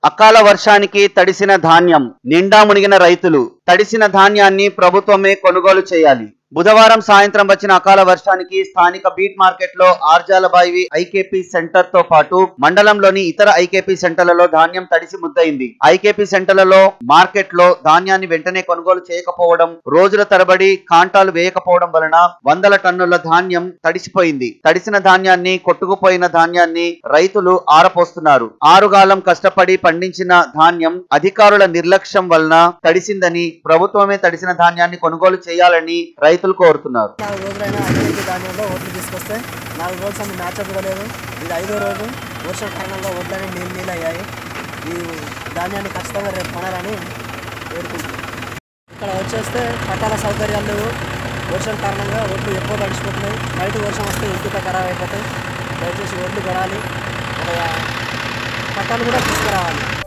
అకాల వర్షానికి తడిసిన ధాన్యం నిండా మునిగిన రైతులు తడిసిన ధాన్యాన్ని ప్రభుత్వమే కొనుగోలు చేయాలి బుధవారం సాయంత్రం వచ్చిన అకాల వర్షానికి స్థానిక బీట్ మార్కెట్ లో ఆర్జాలబాయి ఐకేపీ సెంటర్ తో పాటు మండలంలోని ఇతర ఐకేపీ సెంటర్లలో ధాన్యం తడిసి ముద్దయింది ఐకేపీ సెంటర్లలో మార్కెట్ లో ధాన్యాన్ని వెంటనే కొనుగోలు చేయకపోవడం రోజుల తరబడి కాంటాలు వేయకపోవడం వలన వందల టన్నుల ధాన్యం తడిసిపోయింది తడిసిన ధాన్యాన్ని కొట్టుకుపోయిన ధాన్యాన్ని రైతులు ఆరపోస్తున్నారు ఆరుగాలం కష్టపడి పండించిన ధాన్యం అధికారుల నిర్లక్ష్యం వలన తడిసిందని ప్రభుత్వమే తడిసిన ధాన్యాన్ని కొనుగోలు చేయాలని రైతులు కోరుతున్నారు నాలుగు రోజులైనా అభివృద్ధి ధాన్యంలో ఓట్లు తీసుకొస్తే నాలుగు రోజులు అన్ని మ్యాచ్ అవ్వలేదు ఇది ఐదో రోజు వర్షం కారణంగా ఓట్లన్నీ నీళ్ళు నీళ్ళు అయ్యాయి ఈ ధాన్యాన్ని ఖచ్చితంగా రేపు కొనాలని కోరుకుంటున్నాం ఇక్కడ వచ్చేస్తే పట్టాల సౌకర్యాలు లేవు వర్షం కారణంగా ఓట్లు ఎక్కువ తడిచిపోతున్నాయి నైట్ వర్షం వస్తే ఇంటితో ఖరాబ్ అయిపోతాయి దయచేసి ఓట్లు కొనాలి ఒక పట్టాలు కూడా తీసుకురావాలి